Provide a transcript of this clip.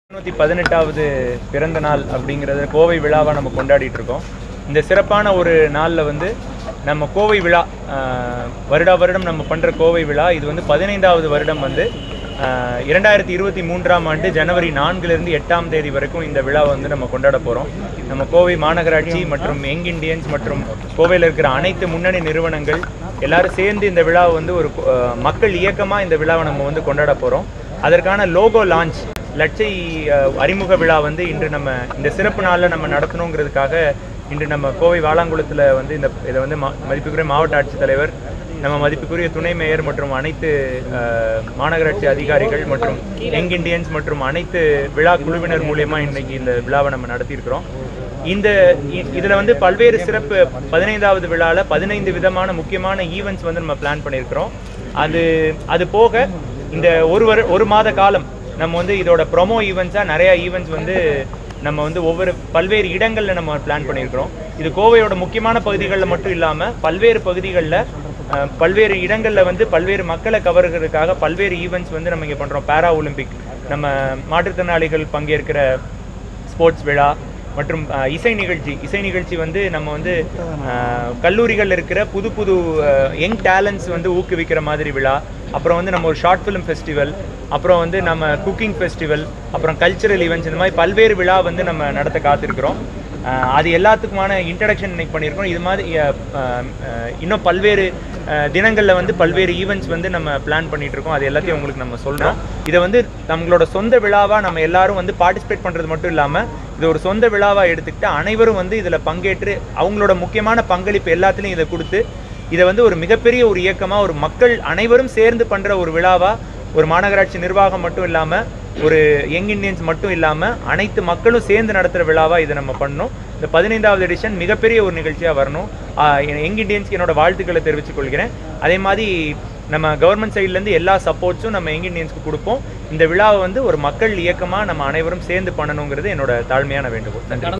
நூற்றி பதினெட்டாவது பிறந்த நாள் அப்படிங்கிறத கோவை விழாவாக நம்ம கொண்டாடிட்டு இருக்கோம் இந்த சிறப்பான ஒரு நாளில் வந்து நம்ம கோவை விழா ஆஹ், வருடா வருடம் நம்ம பண்ணுற கோவை விழா இது வந்து பதினைந்தாவது வருடம் வந்து ஆஹ், இரண்டாயிரத்தி இருபத்தி மூன்றாம் ஆண்டு ஜனவரி நான்குலேருந்து எட்டாம் தேதி வரைக்கும் இந்த விழாவை வந்து நம்ம கொண்டாட போகிறோம் நம்ம கோவை மாநகராட்சி மற்றும் யங் இண்டியன்ஸ் மற்றும் கோவையில் இருக்கிற அனைத்து முன்னணி நிறுவனங்கள் எல்லாரும் சேர்ந்து இந்த விழாவை வந்து ஒரு ஆஹ், மக்கள் இயக்கமாக இந்த விழாவை நம்ம வந்து கொண்டாட போகிறோம் அதற்கான லோகோ லான்ச் லட்சை அஹ், அறிமுக விழா வந்து இன்று நம்ம இந்த சிறப்பு நாளில் நம்ம நடத்தணுங்கிறதுக்காக இன்று நம்ம கோவை வாலாங்குளத்தில் வந்து இந்த இதை வந்து மா மதிப்புக்குரிய மாவட்ட ஆட்சித்தலைவர் நம்ம மதிப்புக்குரிய துணை மேயர் மற்றும் அனைத்து அஹ், மாநகராட்சி அதிகாரிகள் மற்றும் யங் இண்டியன்ஸ் மற்றும் அனைத்து விழா குழுவினர் மூலியமா இன்னைக்கு இந்த விழாவை நம்ம நடத்தியிருக்கிறோம் இந்த இ- இதுல வந்து பல்வேறு சிறப்பு பதினைந்தாவது விழால பதினைந்து விதமான முக்கியமான ஈவெண்ட்ஸ் வந்து நம்ம பிளான் பண்ணியிருக்கிறோம் அது அது போக இந்த ஒரு வரு ஒரு மாத காலம் நம்ம வந்து இதோட ப்ரொமோ ஈவெண்ட்ஸாக நிறைய ஈவெண்ட்ஸ் வந்து நம்ம வந்து ஒவ்வொரு பல்வேறு இடங்களில் நம்ம பிளான் பண்ணியிருக்கிறோம் இது கோவையோட முக்கியமான பகுதிகளில் மட்டும் இல்லாமல் பல்வேறு பகுதிகளில் பல்வேறு இடங்களில் வந்து பல்வேறு மக்களை கவர்கிறதுக்காக பல்வேறு ஈவெண்ட்ஸ் வந்து நம்ம இங்கே பண்ணுறோம் பேரா ஒலிம்பிக் நம்ம மாற்றுத்திறனாளிகள் பங்கேற்கிற ஸ்போர்ட்ஸ் விழா மற்றும் அஹ், இசை நிகழ்ச்சி இசை நிகழ்ச்சி வந்து நம்ம வந்து அஹ், கல்லூரிகள் இருக்கிற புது புது யங் டேலண்ட்ஸ் வந்து ஊக்குவிக்கிற மாதிரி விழா அப்புறம் வந்து நம்ம ஒரு ஷார்ட் ஃபிலிம் ஃபெஸ்டிவல் அப்புறம் வந்து நம்ம குக்கிங் ஃபெஸ்டிவல் அப்புறம் கல்ச்சுரல் ஈவெண்ட்ஸ் இந்த மாதிரி பல்வேறு விழா வந்து நம்ம நடத்த காத்திருக்கிறோம் அஹ், அது எல்லாத்துக்குமான இன்ட்ரடக்ஷன் இன்னைக்கு பண்ணியிருக்கோம் இது மாதிரி அஹ், அஹ், அஹ், இன்னும் பல்வேறு தினங்களில் வந்து பல்வேறு ஈவெண்ட்ஸ் வந்து நம்ம பிளான் பண்ணிட்டு இருக்கோம் அது எல்லாத்தையும் உங்களுக்கு நம்ம சொல்றோம் இதை வந்து நம்மளோட சொந்த விழாவா நம்ம எல்லாரும் வந்து பார்ட்டிசிபேட் பண்றது மட்டும் இல்லாம இது ஒரு சொந்த விழாவா எடுத்துக்கிட்டு அனைவரும் வந்து இதுல பங்கேற்று அவங்களோட முக்கியமான பங்களிப்பு எல்லாத்துலயும் இதை கொடுத்து இதை வந்து ஒரு மிகப்பெரிய ஒரு இயக்கமா ஒரு மக்கள் அனைவரும் சேர்ந்து பண்ற ஒரு விழாவா ஒரு மாநகராட்சி நிர்வாகம் மட்டும் இல்லாம ஒரு யங் இண்டியன்ஸ் மட்டும் இல்லாம அனைத்து மக்களும் சேர்ந்து நடத்துற விழாவா இதை நம்ம பண்ணோம் இந்த பதினைந்தாவது எடிஷன் மிகப்பெரிய ஒரு நிகழ்ச்சியா வரணும் யங் இண்டியன்ஸ்க்கு என்னோட வாழ்த்துக்களை தெரிவித்துக் கொள்கிறேன் அதே மாதிரி நம்ம கவர்மெண்ட் சைட்லேருந்து எல்லா சப்போர்ட்ஸும் நம்ம யங் இண்டியன்ஸ்க்கு கொடுப்போம் இந்த விழாவை வந்து ஒரு மக்கள் இயக்கமாக நம்ம அனைவரும் சேர்ந்து பண்ணணுங்கிறது என்னோட தாழ்மையான வேண்டுகோள் நன்றி